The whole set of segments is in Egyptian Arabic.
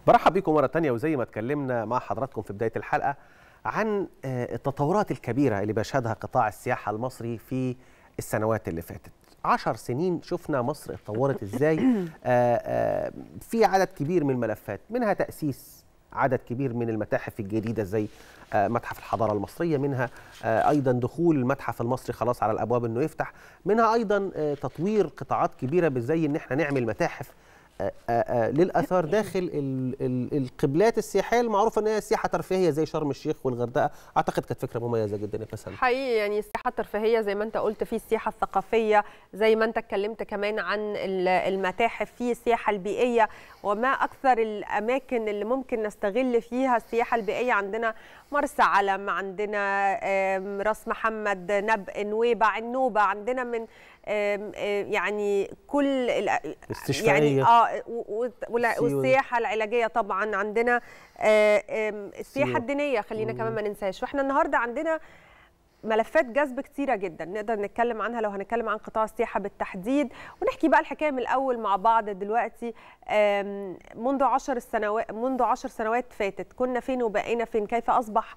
برحب بكم مرة تانية وزي ما اتكلمنا مع حضراتكم في بداية الحلقة عن التطورات الكبيرة اللي بيشهدها قطاع السياحة المصري في السنوات اللي فاتت عشر سنين شفنا مصر اتطورت ازاي آآ آآ في عدد كبير من الملفات منها تأسيس عدد كبير من المتاحف الجديدة زي متحف الحضارة المصرية منها أيضا دخول المتحف المصري خلاص على الأبواب أنه يفتح منها أيضا تطوير قطاعات كبيرة زي أن احنا نعمل متاحف آآ آآ للاثار داخل ال ال القبلات السياحيه المعروفه ان هي سياحه ترفيهيه زي شرم الشيخ والغردقه اعتقد كانت فكره مميزه جدا يا فسان حقيقي يعني السياحه الترفيهيه زي ما انت قلت في السياحه الثقافيه زي ما انت اتكلمت كمان عن المتاحف في السياحه البيئيه وما اكثر الاماكن اللي ممكن نستغل فيها السياحه البيئيه عندنا مرسى علم عندنا راس محمد نبأ نويبع النوبه عندنا من يعني كل يعني اه والسياحه العلاجيه طبعا عندنا السياحه الدينيه خلينا كمان ما ننساش واحنا النهارده عندنا ملفات جذب كتيرة جدا نقدر نتكلم عنها لو هنتكلم عن قطاع السياحة بالتحديد ونحكي بقى الحكاية من الأول مع بعض دلوقتي منذ عشر سنوات منذ عشر سنوات فاتت كنا فين وبقينا فين كيف أصبح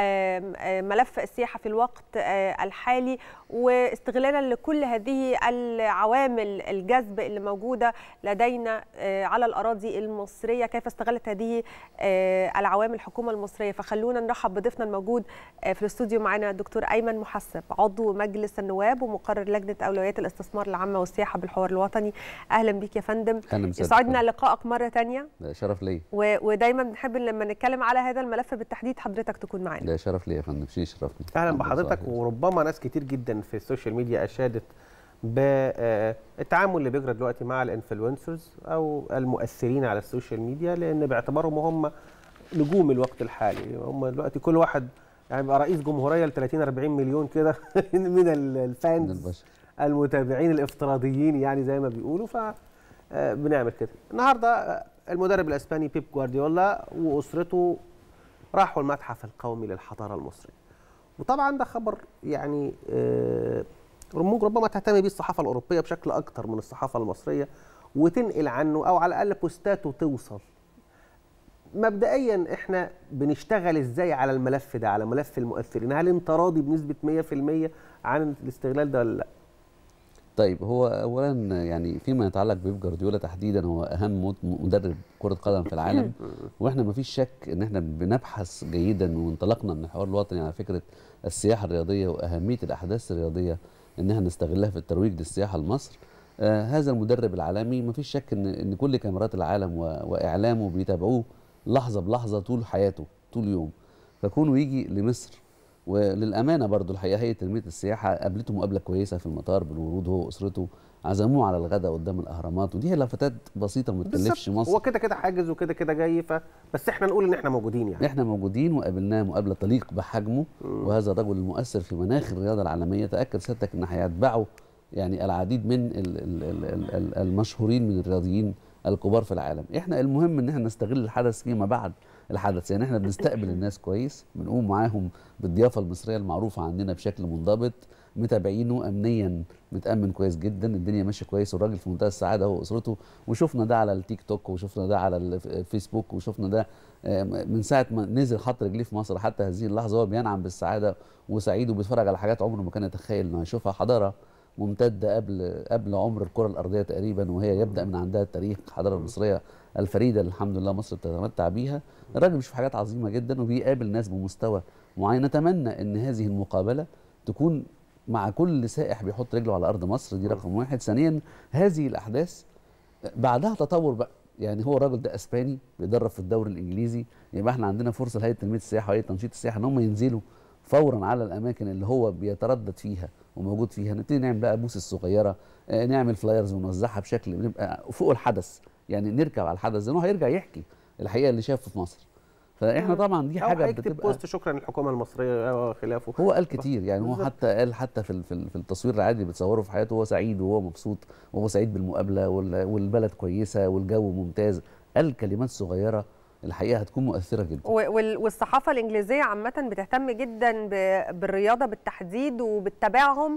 ملف السياحة في الوقت الحالي واستغلالا لكل هذه العوامل الجذب اللي موجودة لدينا على الأراضي المصرية كيف استغلت هذه العوامل الحكومة المصرية فخلونا نرحب بضيفنا الموجود في الاستوديو معنا الدكتور أيمن محسب عضو مجلس النواب ومقرر لجنة أولويات الاستثمار العامة والسياحة بالحوار الوطني أهلا بيك يا فندم يسعدنا لقائك مرة تانية شرف لي ودايما بنحب لما نتكلم على هذا الملف بالتحديد حضرتك تكون معنا ده شرف لي يا فندم شيء شرفني اهلا بحضرتك وربما ناس كتير جدا في السوشيال ميديا اشادت بالتعامل اللي بيجرى دلوقتي مع الانفلونسرز او المؤثرين على السوشيال ميديا لان باعتبارهم هم نجوم الوقت الحالي هم دلوقتي كل واحد يعني بقى رئيس جمهوريه ل 30 40 مليون كده من الفانز المتابعين الافتراضيين يعني زي ما بيقولوا ف بنعمل كده النهارده المدرب الاسباني بيب جوارديولا واسرته راحوا المتحف القومي للحضاره المصريه وطبعا ده خبر يعني رموج ربما تهتم بيه الصحافه الاوروبيه بشكل اكتر من الصحافه المصريه وتنقل عنه او على الاقل بوستاته توصل مبدئيا احنا بنشتغل ازاي على الملف ده على ملف المؤثرين هل انت راضي بنسبه 100% عن الاستغلال ده ولا لا طيب هو اولا يعني فيما يتعلق بيب جوارديولا تحديدا هو اهم مدرب كره قدم في العالم واحنا ما فيش شك ان احنا بنبحث جيدا وانطلقنا من الحوار الوطني على فكره السياحه الرياضيه واهميه الاحداث الرياضيه انها نستغلها في الترويج للسياحه لمصر آه هذا المدرب العالمي ما فيش شك ان ان كل كاميرات العالم واعلامه بيتابعوه لحظه بلحظه طول حياته طول يوم فكونه يجي لمصر وللامانه برضو الحقيقه هيئه تنميه السياحه قابلته مقابله كويسه في المطار بالورود هو واسرته عزموه على الغداء قدام الاهرامات ودي هي لفتات بسيطه ما تكلفش مصر هو كده كده حاجز وكده كده جاي ف بس احنا نقول ان احنا موجودين يعني احنا موجودين وقابلناه مقابله تليق بحجمه مم. وهذا الرجل المؤثر في مناخ الرياضه العالميه تاكد سيادتك ان هيتبعه يعني العديد من ال ال ال ال المشهورين من الرياضيين الكبار في العالم احنا المهم ان احنا نستغل الحدث فيما بعد الحدث يعني احنا بنستقبل الناس كويس بنقوم معاهم بالضيافه المصريه المعروفه عندنا بشكل منضبط متابعينه امنيا متامن كويس جدا الدنيا ماشيه كويس والراجل في منتهى السعاده هو واسرته وشفنا ده على التيك توك وشفنا ده على الفيسبوك وشفنا ده من ساعه ما نزل حط رجليه في مصر حتى هذه اللحظه هو بينعم بالسعاده وسعيد وبيتفرج على حاجات عمره ما كان يتخيل انه هيشوفها حضاره ممتده قبل قبل عمر الكره الارضيه تقريبا وهي يبدا من عندها التاريخ الحضاره المصريه الفريده اللي الحمد لله مصر بتتمتع بيها الراجل بيشوف حاجات عظيمه جدا وبيقابل ناس بمستوى معين نتمنى ان هذه المقابله تكون مع كل سائح بيحط رجله على ارض مصر دي رقم واحد ثانيا هذه الاحداث بعدها تطور بقى يعني هو الراجل ده اسباني بيدرب في الدوري الانجليزي يبقى احنا عندنا فرصه لهيئه تنميه السياحه وهيئه تنشيط السياحه ان هم ينزلوا فورا على الاماكن اللي هو بيتردد فيها وموجود فيها نبتدي نعمل بقى بوس الصغيره نعمل فلايرز ونوزعها بشكل بنبقى فوق الحدث يعني نركب على الحدث ده هو هيرجع يحكي الحقيقه اللي شافه في مصر فاحنا طبعا دي حاجه بتبقى بوست شكرا للحكومه المصريه وخلافه هو قال كتير يعني هو حتى قال حتى في في التصوير العادي اللي بتصوره في حياته هو سعيد وهو مبسوط وهو سعيد بالمقابله والبلد كويسه والجو ممتاز قال كلمات صغيره الحقيقه هتكون مؤثره جدا والصحافه الانجليزيه عامه بتهتم جدا بالرياضه بالتحديد وبتتابعهم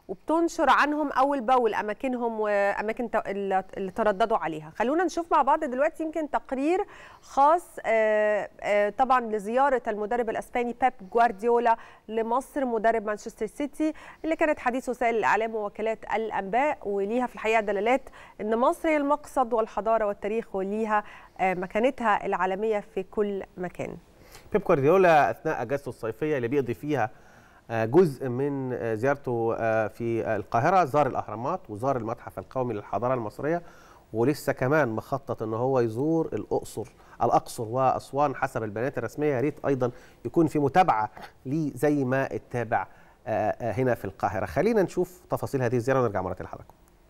وبتنشر عنهم اول باول اماكنهم واماكن ت- اللي اللي ترددوا عليها خلونا نشوف مع بعض دلوقتي يمكن تقرير خاص آه، آه، طبعا لزياره المدرب الاسباني بيب جوارديولا لمصر مدرب مانشستر سيتي اللي كانت حديث وسائل الاعلام ووكالات الانباء وليها في الحقيقه دلالات ان مصر هي المقصد والحضاره والتاريخ وليها آه، مكانتها العالميه في كل مكان بيب جوارديولا اثناء اجازته الصيفيه اللي بيقضي فيها آه، جزء من آه، زيارته آه، في آه، القاهره زار الاهرامات وزار المتحف القومي للحضاره المصريه ولسه كمان مخطط ان هو يزور الاقصر الاقصر واسوان حسب البيانات الرسميه يا ريت ايضا يكون في متابعه ليه زي ما اتابع آه، آه، هنا في القاهره خلينا نشوف تفاصيل هذه الزياره ونرجع مره لحضراتكم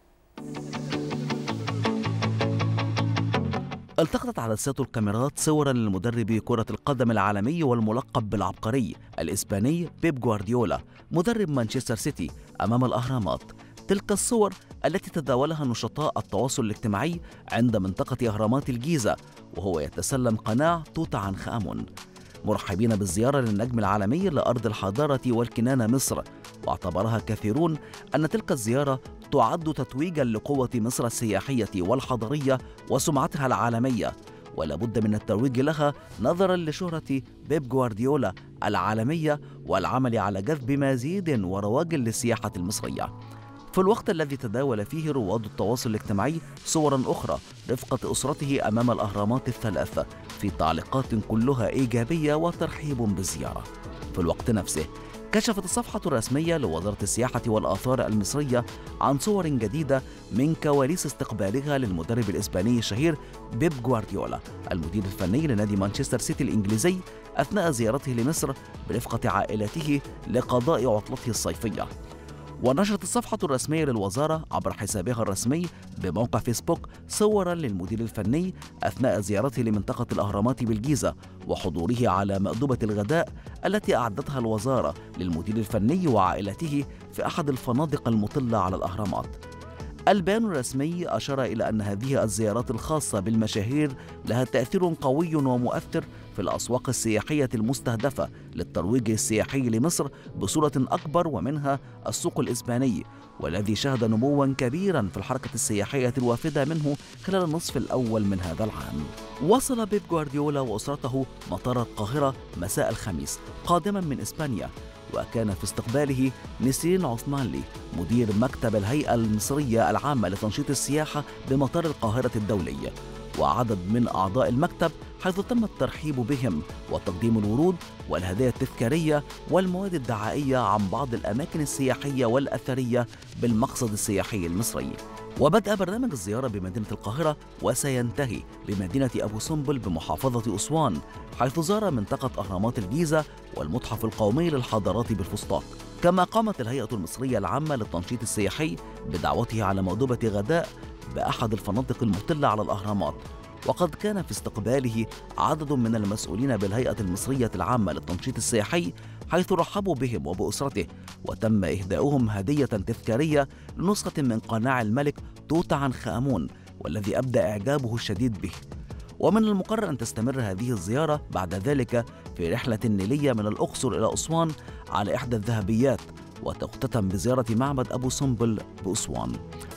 التقطت عدسات الكاميرات صورا للمدرب كرة القدم العالمي والملقب بالعبقري الإسباني بيب جوارديولا مدرب مانشستر سيتي أمام الأهرامات تلك الصور التي تداولها نشطاء التواصل الاجتماعي عند منطقة أهرامات الجيزة وهو يتسلم قناع توت عنخ آمون مرحبين بالزيارة للنجم العالمي لأرض الحضارة والكنانة مصر واعتبرها كثيرون أن تلك الزيارة تعد تتويجا لقوة مصر السياحية والحضارية وسمعتها العالمية ولا بد من الترويج لها نظرا لشهرة بيب جوارديولا العالمية والعمل على جذب مزيد ورواج للسياحة المصرية في الوقت الذي تداول فيه رواد التواصل الاجتماعي صورا أخرى رفقة أسرته أمام الأهرامات الثلاثة في تعليقات كلها إيجابية وترحيب بالزيارة في الوقت نفسه كشفت الصفحة الرسمية لوزارة السياحة والآثار المصرية عن صور جديدة من كواليس استقبالها للمدرب الإسباني الشهير بيب جوارديولا المدير الفني لنادي مانشستر سيتي الإنجليزي أثناء زيارته لمصر برفقة عائلته لقضاء عطلته الصيفية ونشرت الصفحة الرسمية للوزارة عبر حسابها الرسمي بموقع فيسبوك صورا للمدير الفني أثناء زيارته لمنطقة الأهرامات بالجيزة وحضوره على مأدبة الغداء التي أعدتها الوزارة للمدير الفني وعائلته في أحد الفنادق المطلة على الأهرامات البيان الرسمي أشار إلى أن هذه الزيارات الخاصة بالمشاهير لها تأثير قوي ومؤثر في الأسواق السياحية المستهدفة للترويج السياحي لمصر بصورة أكبر ومنها السوق الإسباني والذي شهد نموا كبيرا في الحركة السياحية الوافدة منه خلال النصف الأول من هذا العام وصل بيب جوارديولا وأسرته مطار القاهرة مساء الخميس قادما من إسبانيا وكان في استقباله نسرين عثمانلي مدير مكتب الهيئة المصرية العامة لتنشيط السياحة بمطار القاهرة الدولي وعدد من أعضاء المكتب حيث تم الترحيب بهم وتقديم الورود والهدايا التذكارية والمواد الدعائية عن بعض الأماكن السياحية والأثرية بالمقصد السياحي المصري وبدأ برنامج الزيارة بمدينة القاهرة وسينتهي بمدينة أبو سمبل بمحافظة أسوان حيث زار منطقة أهرامات الجيزة والمتحف القومي للحضارات بالفسطاط كما قامت الهيئة المصرية العامة للتنشيط السياحي بدعوته على مأدبة غداء بأحد الفنادق المطلة على الأهرامات وقد كان في استقباله عدد من المسؤولين بالهيئة المصرية العامة للتنشيط السياحي حيث رحبوا بهم وبأسرته وتم إهداؤهم هدية تذكارية لنسخة من قناع الملك توت عنخ آمون والذي أبدى إعجابه الشديد به ومن المقرر أن تستمر هذه الزيارة بعد ذلك في رحلة نيلية من الأقصر إلى أسوان على إحدى الذهبيات وتختتم بزيارة معبد أبو سمبل بأسوان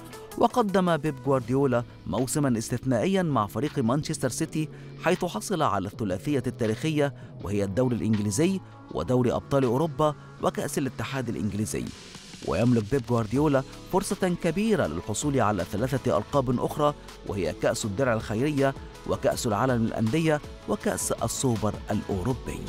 وقدم بيب جوارديولا موسما استثنائيا مع فريق مانشستر سيتي حيث حصل على الثلاثية التاريخية وهي الدوري الإنجليزي ودوري أبطال أوروبا وكأس الاتحاد الإنجليزي ويملك بيب جوارديولا فرصة كبيرة للحصول على ثلاثة ألقاب أخرى وهي كأس الدرع الخيرية وكأس العالم للأندية وكأس السوبر الأوروبي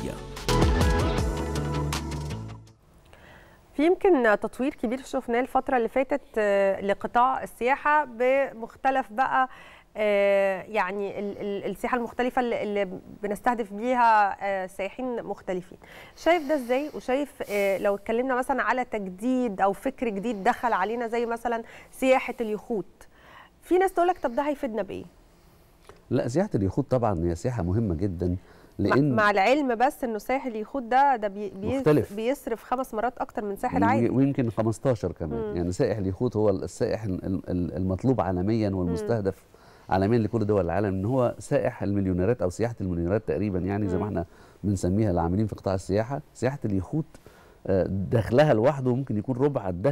في يمكن تطوير كبير شفناه الفترة اللي فاتت آه، لقطاع السياحة بمختلف بقى آه، يعني ال- ال- السياحة المختلفة اللي- اللي بنستهدف بيها آه، سائحين مختلفين شايف ده ازاي وشايف آه، لو اتكلمنا مثلا على تجديد او فكر جديد دخل علينا زي مثلا سياحة اليخوت في ناس تقول لك طب ده هيفيدنا بايه لا سياحه اليخوت طبعا هي سياحه مهمه جدا مع- لان مع العلم بس انه سائح اليخوت ده ده بي بي مختلف. بيصرف خمس مرات اكتر من ساحل وي- عادي ويمكن 15 كمان مم. يعني سائح اليخوت هو السائح ال- ال- المطلوب عالميا والمستهدف عالميا لكل دول العالم ان هو سائح المليونيرات او سياحه المليونيرات تقريبا يعني زي مم. ما احنا بنسميها العاملين في قطاع السياحه سياحه اليخوت آه، دخلها لوحده ممكن يكون ربع الدخل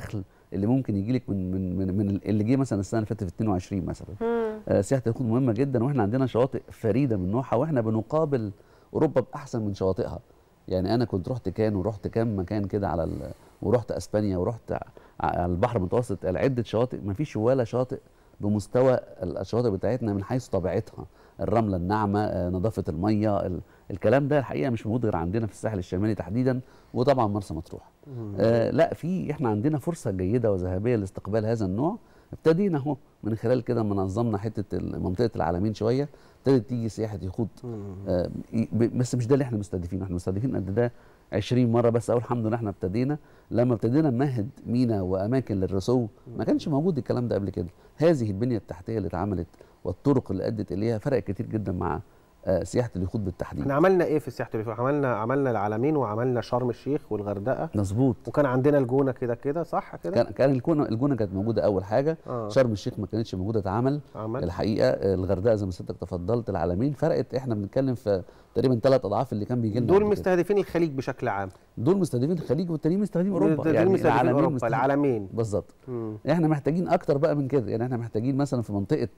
اللي ممكن يجي لك من من من, من اللي جه مثلا السنه اللي فاتت في 22 مثلا آه، سياحه اليخوت مهمه جدا واحنا عندنا شواطئ فريده من نوعها واحنا بنقابل اوروبا باحسن من شواطئها يعني انا كنت رحت كان ورحت كام مكان كده على ال... ورحت اسبانيا ورحت ع- على البحر المتوسط على عده شواطئ ما فيش ولا شاطئ بمستوى الشواطئ بتاعتنا من حيث طبيعتها الرمله الناعمه آه، نظافه الميه ال... الكلام ده الحقيقه مش موجود غير عندنا في الساحل الشمالي تحديدا وطبعا مرسى مطروح آه لا في احنا عندنا فرصه جيده وذهبيه لاستقبال هذا النوع ابتدينا اهو من خلال كده ما نظمنا حته ال- منطقه العالمين شويه ابتدت تيجي سياحه يخوت آه ي- ب- بس مش ده اللي احنا مستهدفينه احنا مستهدفين قد ده 20 مره بس اقول الحمد لله احنا ابتدينا لما ابتدينا نمهد مينا واماكن للرسو ما كانش موجود الكلام ده قبل كده هذه البنيه التحتيه اللي اتعملت والطرق اللي ادت اليها فرق كتير جدا مع آه سياحه اليخوت بالتحديد احنا عملنا ايه في سياحه اليخوت عملنا عملنا العلمين وعملنا شرم الشيخ والغردقه مظبوط وكان عندنا الجونه كده كده صح كده كان كان الجونه الجونه كانت موجوده اول حاجه آه. شرم الشيخ ما كانتش موجوده اتعمل عمل الحقيقه آه، الغردقه زي ما سيادتك تفضلت العالمين فرقت احنا بنتكلم في تقريبا ثلاث اضعاف اللي كان بيجي لنا دول قبل كده. مستهدفين الخليج بشكل عام دول مستهدفين الخليج والتانيين مستهدفين اوروبا دول مستهدفين العالمين اوروبا مستهدفين- العالمين بالظبط مم. احنا محتاجين اكتر بقى من كده يعني احنا محتاجين مثلا في منطقه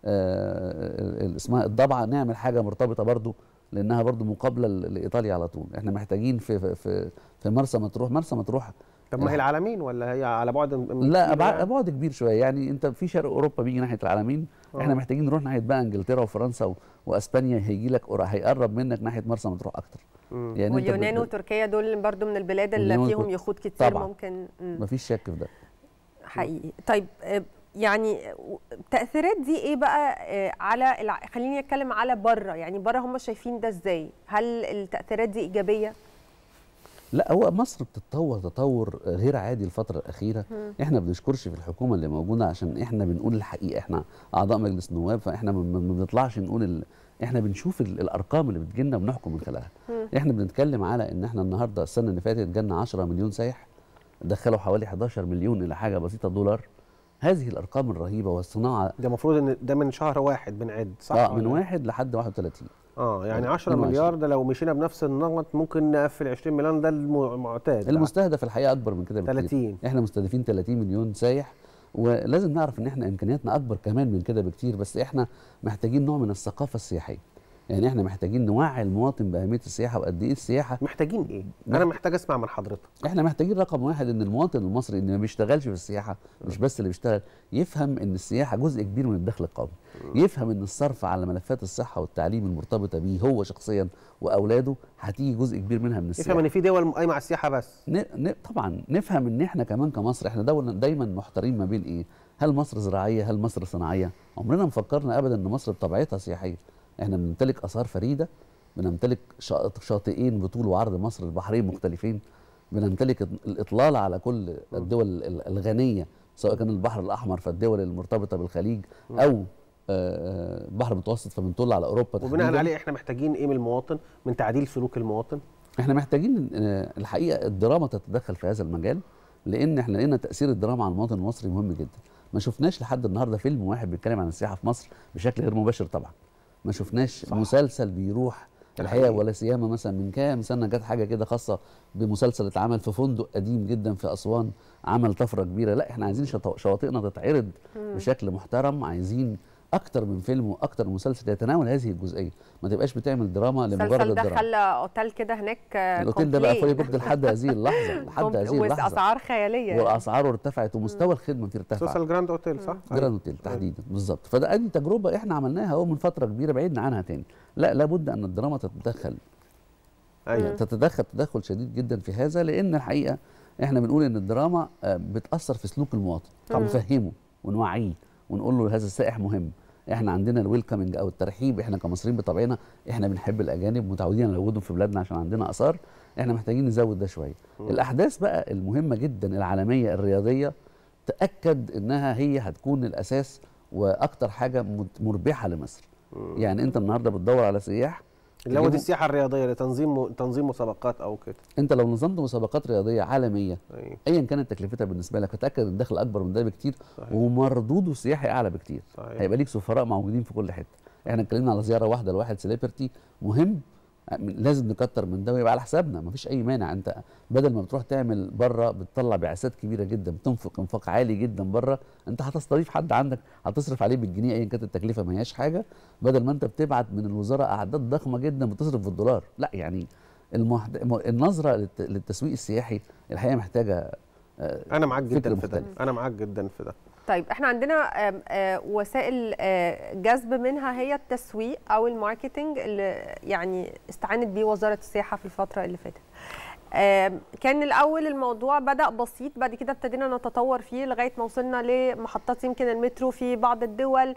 آه، ال- اسمها الضبعه نعمل حاجه مرتبطه برضو لانها برضو مقابله ل- لايطاليا على طول احنا محتاجين في في في, في مرسى مطروح مرسى مطروح طب ما هي العالمين ولا هي على بعد من لا كتير أبعاد, يعني؟ بعد كبير شويه يعني انت في شرق اوروبا بيجي ناحيه العالمين احنا آه. محتاجين نروح ناحيه بقى انجلترا وفرنسا و... واسبانيا هيجي لك قر- هيقرب منك ناحيه مرسى مطروح اكتر مم. يعني انت واليونان ب- ب- وتركيا دول برضو من البلاد اللي واليونان فيهم وتر- يخوت كتير طبعاً. ممكن مم. مفيش شك في ده حقيقي طيب آه، يعني التاثيرات دي ايه بقى آه، على الع... خليني اتكلم على بره يعني بره هم شايفين ده ازاي هل التاثيرات دي ايجابيه لا هو مصر بتتطور تطور غير عادي الفترة الأخيرة احنا بنشكرش في الحكومة اللي موجودة عشان احنا بنقول الحقيقة احنا أعضاء مجلس نواب فاحنا ما- ما ما بنطلعش نقول ال... احنا بنشوف ال... الأرقام اللي بتجيلنا وبنحكم من خلالها احنا بنتكلم على ان احنا النهاردة السنة اللي فاتت جالنا 10 مليون سايح دخلوا حوالي 11 مليون إلى حاجة بسيطة دولار هذه الأرقام الرهيبة والصناعة ده المفروض ان ده من شهر واحد بنعد صح اه من ولا؟ واحد لحد 31 اه يعني 10 22. مليار ده لو مشينا بنفس النمط ممكن نقفل 20 مليون ده الم- المعتاد المستهدف الحقيقه اكبر من كده بكتير 30 احنا مستهدفين 30 مليون سايح ولازم نعرف ان احنا امكانياتنا اكبر كمان من كده بكتير بس احنا محتاجين نوع من الثقافه السياحيه يعني احنا محتاجين نوعي المواطن باهميه السياحه وقد ايه السياحه محتاجين ايه انا محتاج اسمع من حضرتك احنا محتاجين رقم واحد ان المواطن المصري اللي ما بيشتغلش في السياحه مش بس اللي بيشتغل يفهم ان السياحه جزء كبير من الدخل القومي يفهم ان الصرف على ملفات الصحه والتعليم المرتبطه بيه هو شخصيا واولاده هتيجي جزء كبير منها من السياحه يفهم ان في دول قايمه على السياحه بس ن... ن... طبعا نفهم ان احنا كمان كمصر احنا دولة دايما محتارين ما بين ايه هل مصر زراعيه هل مصر صناعيه عمرنا ما فكرنا ابدا ان مصر بطبيعتها سياحيه احنا بنمتلك اثار فريده بنمتلك شاط- شاطئين بطول وعرض مصر البحرين مختلفين بنمتلك الاطلال على كل الدول ال- الغنيه سواء كان البحر الاحمر فالدول المرتبطه بالخليج او آه، البحر المتوسط فبنطل على اوروبا وبناء تحديداً. عليه احنا محتاجين ايه من المواطن من تعديل سلوك المواطن احنا محتاجين آه، الحقيقه الدراما تتدخل في هذا المجال لان احنا لقينا تاثير الدراما على المواطن المصري مهم جدا ما شفناش لحد النهارده فيلم واحد بيتكلم عن السياحه في مصر بشكل غير مباشر طبعا ما شفناش صح. مسلسل بيروح ده الحقيقه حقيقي. ولا سيما مثلا من كام سنه جت حاجه كده خاصه بمسلسل اتعمل في فندق قديم جدا في اسوان عمل طفره كبيره لا احنا عايزين شط- شواطئنا تتعرض بشكل محترم عايزين اكتر من فيلم واكتر من مسلسل يتناول هذه الجزئيه ما تبقاش بتعمل دراما لمجرد المسلسل ده الدراما خلى اوتيل كده هناك آه، الاوتيل ده بقى complete. فولي بوكد لحد هذه اللحظه لحد هذه اللحظه واسعار خياليه يعني. والاسعار ارتفعت ومستوى الخدمه فيه ارتفع مسلسل جراند اوتيل صح جراند اوتيل تحديدا بالظبط فده ادي تجربه احنا عملناها اهو من فتره كبيره بعيدنا عنها تاني لا لابد ان الدراما تتدخل ايوه تتدخل تدخل شديد جدا في هذا لان الحقيقه احنا بنقول ان الدراما آه، بتاثر في سلوك المواطن ونفهمه ونوعيه ونقول له هذا السائح مهم احنا عندنا الويلكمنج او الترحيب احنا كمصريين بطبعنا احنا بنحب الاجانب متعودين على وجودهم في بلادنا عشان عندنا اثار احنا محتاجين نزود ده شويه الاحداث بقى المهمه جدا العالميه الرياضيه تاكد انها هي هتكون الاساس واكتر حاجه مت- مربحه لمصر يعني انت النهارده بتدور على سياح اللي هو دي تجيبه- السياحه الرياضيه لتنظيم تنظيم مسابقات او كده انت لو نظمت مسابقات رياضيه عالميه أيوة. ايا كانت تكلفتها بالنسبه لك هتاكد ان الدخل اكبر من ده بكتير صحيح. ومردوده السياحي اعلى بكتير صحيح. هيبقى ليك سفراء موجودين في كل حته احنا اتكلمنا على زياره واحده لواحد سيليبرتي مهم لازم نكتر من ده ويبقى على حسابنا مفيش اي مانع انت بدل ما بتروح تعمل بره بتطلع بعثات كبيره جدا بتنفق انفاق عالي جدا بره انت هتستضيف حد عندك هتصرف عليه بالجنيه ايا كانت التكلفه ما هياش حاجه بدل ما انت بتبعت من الوزاره اعداد ضخمه جدا بتصرف بالدولار لا يعني المحد... النظره للت... للتسويق السياحي الحقيقه محتاجه آه، انا معاك فكر جدا في ده مختلف. انا معاك جدا في ده طيب احنا عندنا آم، آه، وسائل آه، جذب منها هي التسويق او الماركتينج اللي يعني استعانت بيه وزاره السياحه في الفتره اللي فاتت آم، كان الاول الموضوع بدا بسيط بعد كده ابتدينا نتطور فيه لغايه ما وصلنا لمحطات يمكن المترو في بعض الدول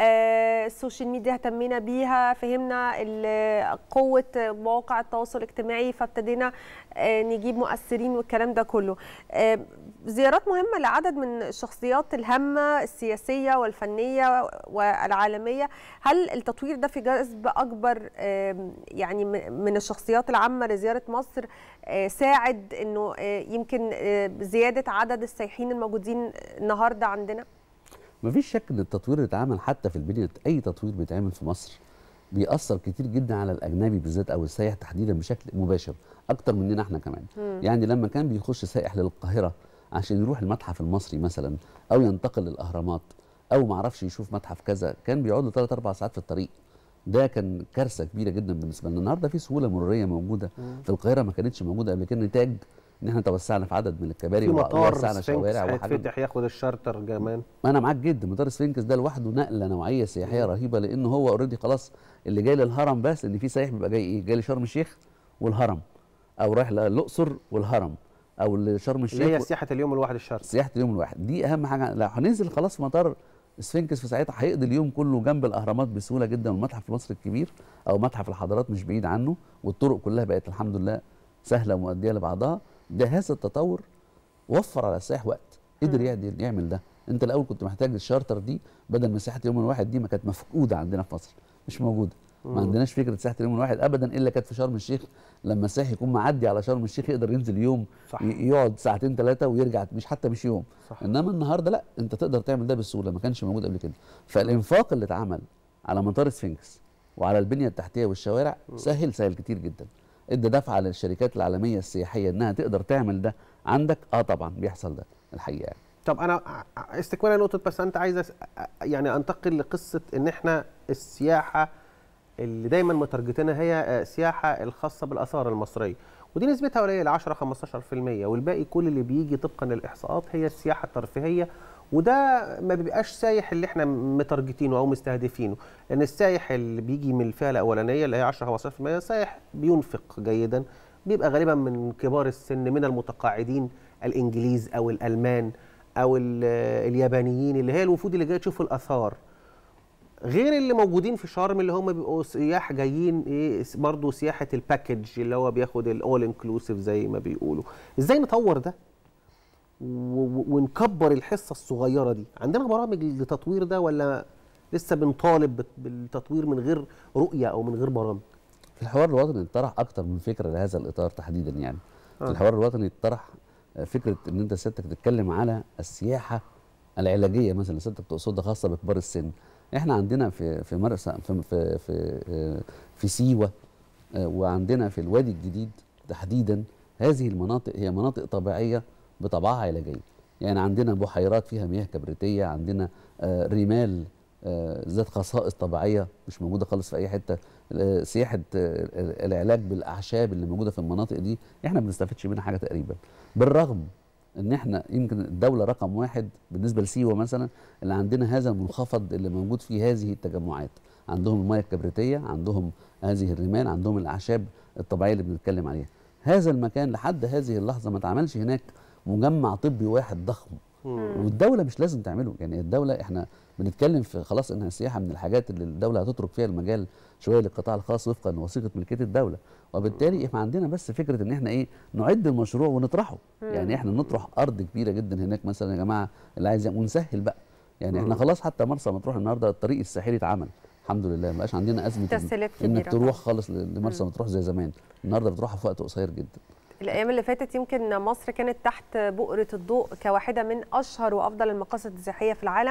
آه، السوشيال ميديا اهتمينا بيها فهمنا ال- قوه مواقع التواصل الاجتماعي فابتدينا آه، نجيب مؤثرين والكلام ده كله آه، زيارات مهمه لعدد من الشخصيات الهامه السياسيه والفنيه والعالميه هل التطوير ده في جذب اكبر آم، يعني م- من الشخصيات العامه لزياره مصر آه، ساعد انه آه، يمكن آه، زياده عدد السائحين الموجودين النهارده عندنا مفيش شك ان التطوير اللي اتعمل حتى في البنيه اي تطوير بيتعمل في مصر بيأثر كتير جدا على الاجنبي بالذات او السائح تحديدا بشكل مباشر اكتر مننا احنا كمان يعني لما كان بيخش سائح للقاهره عشان يروح المتحف المصري مثلا او ينتقل للاهرامات او ما عرفش يشوف متحف كذا كان بيقعد له 3 4 ساعات في الطريق ده كان كارثه كبيره جدا بالنسبه لنا النهارده في سهوله مروريه موجوده في القاهره ما كانتش موجوده قبل كده نتاج ان احنا توسعنا في عدد من الكباري في مطار ووسعنا سفنكس شوارع وحاجات هيتفتح ياخد الشارتر كمان انا معاك جدا مطار سفنكس ده لوحده نقله نوعيه سياحيه رهيبه لان هو اوريدي خلاص اللي جاي للهرم بس لان في سايح بيبقى جاي ايه جاي لشرم الشيخ والهرم او رايح للاقصر والهرم او لشرم الشيخ اللي هي و- سياحه اليوم الواحد الشارتر سياحه اليوم الواحد دي اهم حاجه لو هننزل خلاص في مطار سفنكس في ساعتها هيقضي اليوم كله جنب الاهرامات بسهوله جدا والمتحف المصري الكبير او متحف الحضارات مش بعيد عنه والطرق كلها بقت الحمد لله سهله ومؤديه لبعضها ده هذا التطور وفر على السائح وقت قدر يعدل- يعمل ده انت الاول كنت محتاج الشارتر دي بدل ما سياحه اليوم الواحد دي ما كانت مفقوده عندنا في مصر مش موجوده ما عندناش فكره سياحه اليوم الواحد ابدا الا كانت في شرم الشيخ لما السائح يكون معدي على شرم الشيخ يقدر ينزل يوم صح. ي- يقعد ساعتين ثلاثه ويرجع مش حتى مش يوم صح. انما النهارده لا انت تقدر تعمل ده بسهوله ما كانش موجود قبل كده فالانفاق اللي اتعمل على مطار سفنكس وعلى البنيه التحتيه والشوارع سهل سهل كتير جدا ادى دفعه للشركات العالميه السياحيه انها تقدر تعمل ده عندك اه طبعا بيحصل ده الحقيقه يعني. طب انا ع- استكمالا نقطه بس انت عايز أس- يعني انتقل لقصه ان احنا السياحه اللي دايما مترجتنا هي آه، السياحه الخاصه بالاثار المصريه ودي نسبتها قليله 10 15% والباقي كل اللي بيجي طبقا للاحصاءات هي السياحه الترفيهيه وده ما بيبقاش سايح اللي احنا متارجتينه او مستهدفينه لان السايح اللي بيجي من الفئه الاولانيه اللي هي 10 15% سايح بينفق جيدا بيبقى غالبا من كبار السن من المتقاعدين الانجليز او الالمان او ال- اليابانيين اللي هي الوفود اللي جايه تشوف الاثار غير اللي موجودين في شرم اللي هم بيبقوا سياح جايين ايه برضه سياحه الباكج اللي هو بياخد الاول انكلوسيف زي ما بيقولوا ازاي نطور ده و- و- ونكبر الحصه الصغيره دي عندنا برامج لتطوير ده ولا لسه بنطالب بت- بالتطوير من غير رؤيه او من غير برامج في الحوار الوطني اتطرح اكتر من فكره لهذا الاطار تحديدا يعني آه. في الحوار الوطني اتطرح آه، فكره ان انت سيادتك تتكلم على السياحه العلاجيه مثلا اللي سيادتك تقصدها خاصه بكبار السن احنا عندنا في في مرسى في في في, آه، في سيوه آه، وعندنا في الوادي الجديد تحديدا هذه المناطق هي مناطق طبيعيه بطبعها علاجيه يعني عندنا بحيرات فيها مياه كبريتيه عندنا آه، رمال آه، ذات خصائص طبيعيه مش موجوده خالص في اي حته آه، سياحه آه، العلاج بالاعشاب اللي موجوده في المناطق دي احنا ما بنستفدش منها حاجه تقريبا بالرغم ان احنا يمكن الدوله رقم واحد بالنسبه لسيوه مثلا اللي عندنا هذا المنخفض اللي موجود في هذه التجمعات عندهم المياه الكبريتيه عندهم هذه الرمال عندهم الاعشاب الطبيعيه اللي بنتكلم عليها هذا المكان لحد هذه اللحظه ما اتعملش هناك مجمع طبي واحد ضخم والدوله مش لازم تعمله يعني الدوله احنا بنتكلم في خلاص انها السياحه من الحاجات اللي الدوله هتترك فيها المجال شويه للقطاع الخاص وفقا لوثيقه ملكيه الدوله وبالتالي احنا عندنا بس فكره ان احنا ايه نعد المشروع ونطرحه يعني احنا نطرح ارض كبيره جدا هناك مثلا يا جماعه اللي عايز يعمل- ونسهل بقى يعني احنا خلاص حتى مرسى مطروح النهارده الطريق الساحلي اتعمل الحمد لله ما بقاش عندنا ازمه إن- تسهيلات انك كبيرة تروح طبعاً. خالص ل- لمرسى مطروح زي زمان النهارده بتروحها في وقت قصير جدا الايام اللي فاتت يمكن مصر كانت تحت بؤره الضوء كواحده من اشهر وافضل المقاصد السياحيه في العالم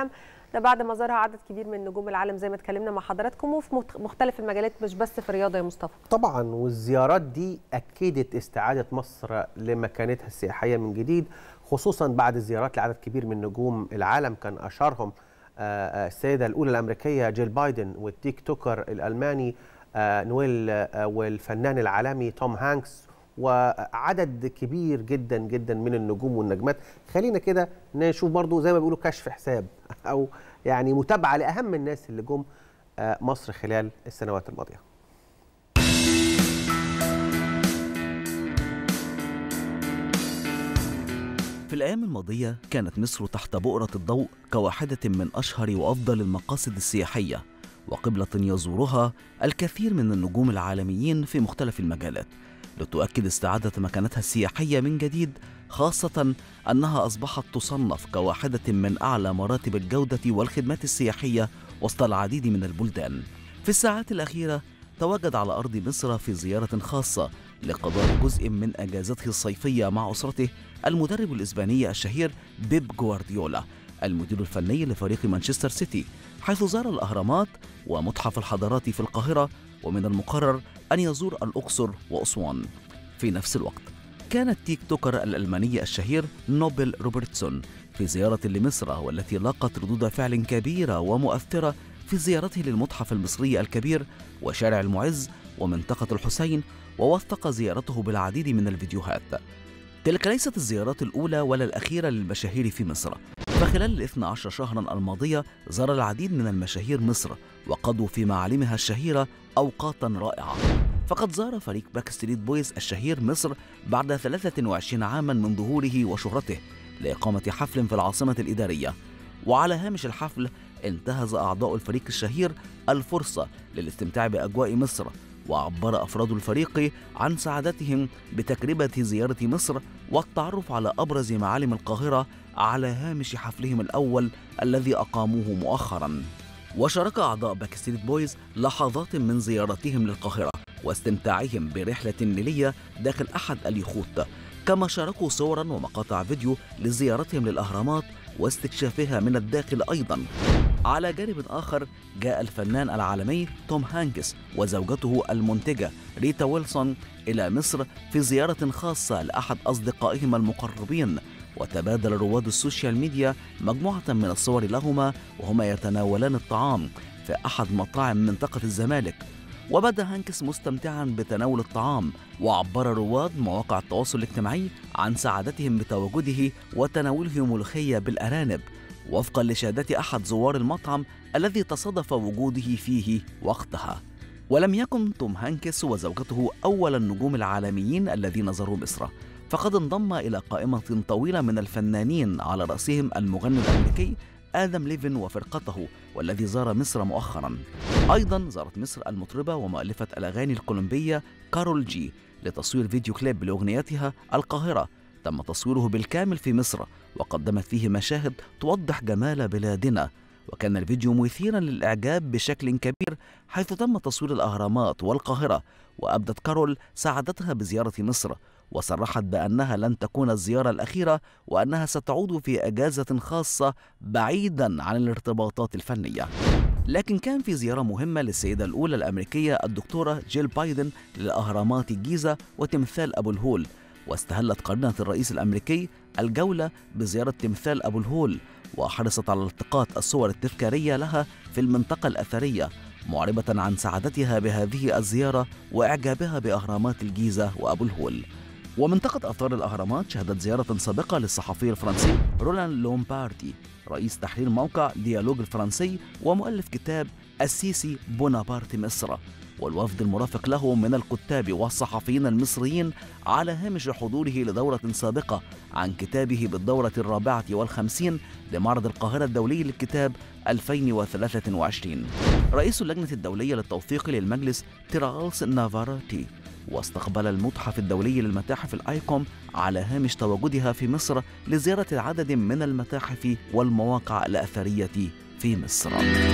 ده بعد ما زارها عدد كبير من نجوم العالم زي ما اتكلمنا مع حضراتكم وفي مت- مختلف المجالات مش بس في الرياضه يا مصطفى طبعا والزيارات دي اكدت استعاده مصر لمكانتها السياحيه من جديد خصوصا بعد الزيارات لعدد كبير من نجوم العالم كان اشهرهم آه، آه، السيده الاولى الامريكيه جيل بايدن والتيك توكر الالماني آه، نويل آه، والفنان العالمي توم هانكس وعدد كبير جدا جدا من النجوم والنجمات خلينا كده نشوف برضو زي ما بيقولوا كشف حساب او يعني متابعه لاهم الناس اللي جم آه، مصر خلال السنوات الماضيه في الأيام الماضية كانت مصر تحت بؤرة الضوء كواحدة من أشهر وأفضل المقاصد السياحية وقبلة يزورها الكثير من النجوم العالميين في مختلف المجالات لتؤكد استعادة مكانتها السياحية من جديد خاصة أنها أصبحت تصنف كواحدة من أعلى مراتب الجودة والخدمات السياحية وسط العديد من البلدان في الساعات الأخيرة تواجد على أرض مصر في زيارة خاصة لقضاء جزء من أجازته الصيفية مع أسرته المدرب الإسباني الشهير بيب جوارديولا المدير الفني لفريق مانشستر سيتي حيث زار الأهرامات ومتحف الحضارات في القاهرة ومن المقرر أن يزور الأقصر وأسوان في نفس الوقت كان التيك توكر الألماني الشهير نوبل روبرتسون في زيارة لمصر والتي لاقت ردود فعل كبيرة ومؤثرة في زيارته للمتحف المصري الكبير وشارع المعز ومنطقة الحسين ووثق زيارته بالعديد من الفيديوهات تلك ليست الزيارات الأولى ولا الأخيرة للمشاهير في مصر فخلال الاثنى عشر شهرا الماضية زار العديد من المشاهير مصر وقضوا في معالمها الشهيرة أوقاتا رائعة فقد زار فريق باك ستريت بويز الشهير مصر بعد 23 عاما من ظهوره وشهرته لإقامة حفل في العاصمة الإدارية وعلى هامش الحفل انتهز أعضاء الفريق الشهير الفرصة للاستمتاع بأجواء مصر وعبر أفراد الفريق عن سعادتهم بتجربة زيارة مصر والتعرف على أبرز معالم القاهرة على هامش حفلهم الأول الذي أقاموه مؤخرا وشارك أعضاء باك ستريت بويز لحظات من زيارتهم للقاهرة واستمتاعهم برحلة نيلية داخل أحد اليخوت كما شاركوا صورا ومقاطع فيديو لزيارتهم للأهرامات واستكشافها من الداخل أيضا على جانب آخر جاء الفنان العالمي توم هانكس وزوجته المنتجة ريتا ويلسون إلى مصر في زيارة خاصة لأحد أصدقائهما المقربين وتبادل رواد السوشيال ميديا مجموعة من الصور لهما وهما يتناولان الطعام في أحد مطاعم منطقة الزمالك وبدا هانكس مستمتعا بتناول الطعام وعبر رواد مواقع التواصل الاجتماعي عن سعادتهم بتواجده وتناوله ملوخية بالأرانب وفقا لشهادة أحد زوار المطعم الذي تصادف وجوده فيه وقتها ولم يكن توم هانكس وزوجته أول النجوم العالميين الذين زاروا مصر فقد انضم إلى قائمة طويلة من الفنانين على رأسهم المغني الأمريكي آدم ليفن وفرقته والذي زار مصر مؤخرا أيضا زارت مصر المطربة ومؤلفة الأغاني الكولومبية كارول جي لتصوير فيديو كليب لأغنيتها القاهرة تم تصويره بالكامل في مصر وقدمت فيه مشاهد توضح جمال بلادنا وكان الفيديو مثيرا للإعجاب بشكل كبير حيث تم تصوير الأهرامات والقاهرة وأبدت كارول سعادتها بزيارة مصر وصرحت بأنها لن تكون الزيارة الأخيرة وأنها ستعود في أجازة خاصة بعيدا عن الارتباطات الفنية لكن كان في زيارة مهمة للسيدة الأولى الأمريكية الدكتورة جيل بايدن للأهرامات الجيزة وتمثال أبو الهول واستهلت قرينة الرئيس الأمريكي الجولة بزيارة تمثال أبو الهول وحرصت على التقاط الصور التذكارية لها في المنطقة الأثرية معربة عن سعادتها بهذه الزيارة وإعجابها بأهرامات الجيزة وأبو الهول ومنطقة آثار الأهرامات شهدت زيارة سابقة للصحفي الفرنسي رولان لومباردي رئيس تحرير موقع ديالوج الفرنسي ومؤلف كتاب السيسي بونابرت مصر والوفد المرافق له من الكتاب والصحفيين المصريين على هامش حضوره لدورة سابقة عن كتابه بالدورة الرابعة والخمسين لمعرض القاهرة الدولي للكتاب 2023 رئيس اللجنة الدولية للتوثيق للمجلس تيرالس نافاراتي واستقبل المتحف الدولي للمتاحف الآيكوم على هامش تواجدها في مصر لزيارة عدد من المتاحف والمواقع الأثرية في مصر.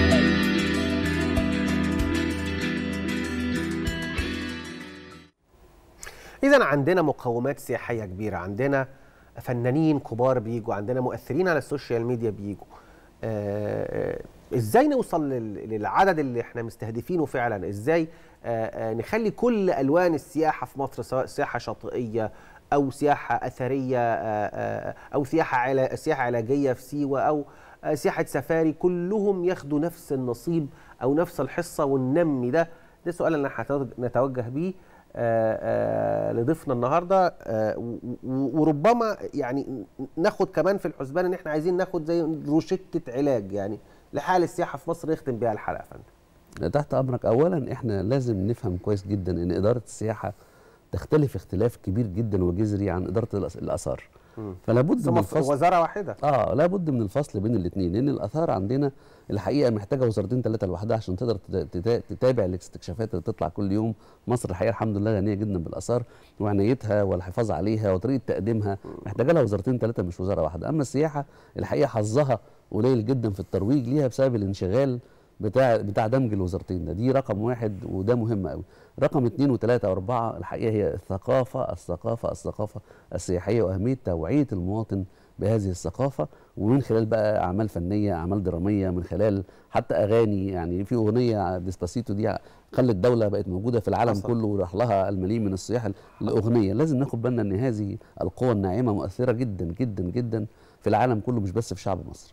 إذا عندنا مقومات سياحية كبيرة عندنا فنانين كبار بيجوا عندنا مؤثرين على السوشيال ميديا بيجوا آه، آه، ازاي نوصل لل- للعدد اللي احنا مستهدفينه فعلا ازاي آه، آه، نخلي كل الوان السياحه في مصر سواء سياحه شاطئيه او سياحه اثريه آه، آه، او سياحه علا سياحه علاجيه في سيوه او آه، سياحه سفاري كلهم ياخدوا نفس النصيب او نفس الحصه وننمي ده ده السؤال اللي احنا نتوجه بيه آه، آه، لضيفنا النهارده آه، و- و- وربما يعني ناخد كمان في الحسبان ان احنا عايزين ناخد زي روشته علاج يعني لحال السياحه في مصر نختم بيها الحلقه يا فندم تحت امرك اولا احنا لازم نفهم كويس جدا ان اداره السياحه تختلف اختلاف كبير جدا وجذري عن اداره الأس- الاثار مم. فلا بد بس من هم في الفصل وزاره واحده اه لابد من الفصل بين الاثنين لان الاثار عندنا الحقيقه محتاجه وزارتين ثلاثه لوحدها عشان تقدر تت- تت- تتابع الاستكشافات اللي بتطلع كل يوم مصر الحقيقه الحمد لله غنيه جدا بالاثار وعنايتها والحفاظ عليها وطريقه تقديمها محتاجه لها وزارتين ثلاثه مش وزاره واحده اما السياحه الحقيقه حظها قليل جدا في الترويج ليها بسبب الانشغال بتاع بتاع دمج الوزارتين ده دي رقم واحد وده مهم قوي رقم اثنين وثلاثة وأربعة الحقيقة هي الثقافة الثقافة الثقافة السياحية وأهمية توعية المواطن بهذه الثقافة ومن خلال بقى أعمال فنية أعمال درامية من خلال حتى أغاني يعني في أغنية ديسباسيتو دي خلت الدولة بقت موجودة في العالم حصل. كله وراح لها الملايين من السياح الأغنية لازم ناخد بالنا أن هذه القوة الناعمة مؤثرة جدا جدا جدا في العالم كله مش بس في شعب مصر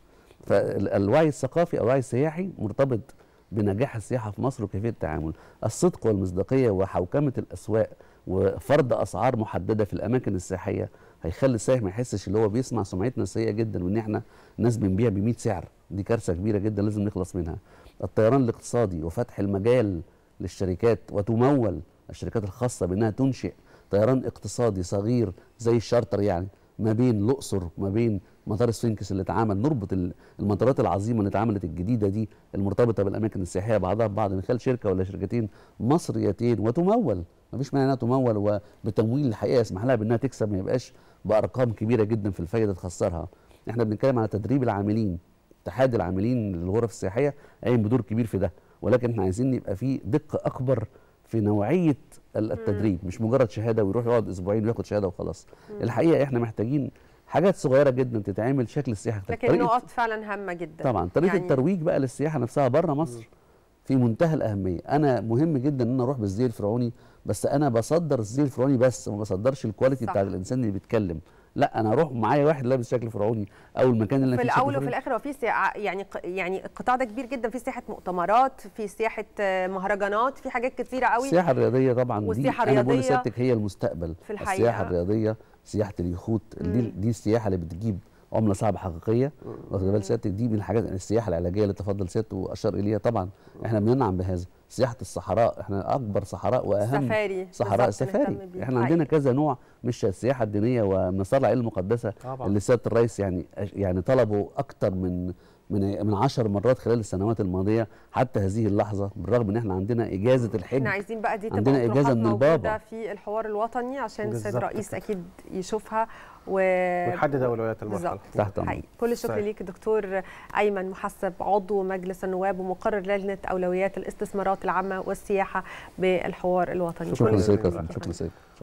فالوعي الثقافي او الوعي السياحي مرتبط بنجاح السياحه في مصر وكيفيه التعامل الصدق والمصداقيه وحوكمه الاسواق وفرض اسعار محدده في الاماكن السياحيه هيخلي السائح ما يحسش اللي هو بيسمع سمعتنا السيئه جدا وان احنا ناس بنبيع ب 100 سعر دي كارثه كبيره جدا لازم نخلص منها الطيران الاقتصادي وفتح المجال للشركات وتمول الشركات الخاصه بانها تنشئ طيران اقتصادي صغير زي الشارتر يعني ما بين الاقصر وما بين مطار سفنكس اللي اتعمل نربط ال- المطارات العظيمه اللي اتعملت الجديده دي المرتبطه بالاماكن السياحيه بعضها ببعض من خلال شركه ولا شركتين مصريتين وتمول مفيش مانع انها تمول وبتمويل الحقيقه يسمح لها بانها تكسب ما يبقاش بارقام كبيره جدا في الفايده تخسرها احنا بنتكلم على تدريب العاملين اتحاد العاملين للغرف السياحيه قايم بدور كبير في ده ولكن احنا عايزين يبقى في دقه اكبر في نوعيه ال- التدريب مش مجرد شهاده ويروح يقعد اسبوعين وياخد شهاده وخلاص الحقيقه احنا محتاجين حاجات صغيره جدا تتعمل شكل السياحه لكن طريقة- النقط فعلا هامه جدا طبعا طريقه يعني- الترويج بقى للسياحه نفسها بره مصر في منتهى الاهميه انا مهم جدا ان انا اروح بالزي الفرعوني بس انا بصدر الزي الفرعوني بس ما بصدرش الكواليتي صح. بتاع الانسان اللي بيتكلم لا انا اروح معايا واحد لابس شكل فرعوني او المكان اللي في أنا فيه شكل الاول وفي فرعوني. الاخر هو في سياحة يعني ق- يعني القطاع ده كبير جدا في سياحه مؤتمرات في سياحه آه، مهرجانات في حاجات كتيره قوي السياحه الرياضيه طبعا دي والسياحة انا بقول الرياضية لسيادتك هي المستقبل في الحقيقة. السياحه الرياضيه سياحه اليخوت دي, دي السياحه اللي بتجيب عمله صعبه حقيقيه واخد بال سيادتك دي من الحاجات السياحه العلاجيه اللي تفضل سيادته واشار اليها طبعا احنا بننعم بهذا سياحه الصحراء احنا اكبر صحراء واهم سفاري صحراء بالظبط السفاري نهتم بيه. احنا عندنا حقيقي. كذا نوع مش السياحه الدينيه ومسار العائله المقدسه طبعاً. اللي سياده الرئيس يعني يعني طلبوا اكتر من من من 10 مرات خلال السنوات الماضيه حتى هذه اللحظه بالرغم ان احنا عندنا اجازه الحج احنا عايزين بقى دي تبقى عندنا إجازة أطروحات من موجودة البابا. في الحوار الوطني عشان السيد بالظبط الرئيس كده. اكيد يشوفها و ونحدد اولويات المرحله بالظبط تحت أمرك. حقيقي. كل الشكر صحيح. ليك دكتور ايمن محسب عضو مجلس النواب ومقرر لجنه اولويات الاستثمارات العامه والسياحه بالحوار الوطني شكرا كل لسيادتك الشكر. شكرا لسيادتك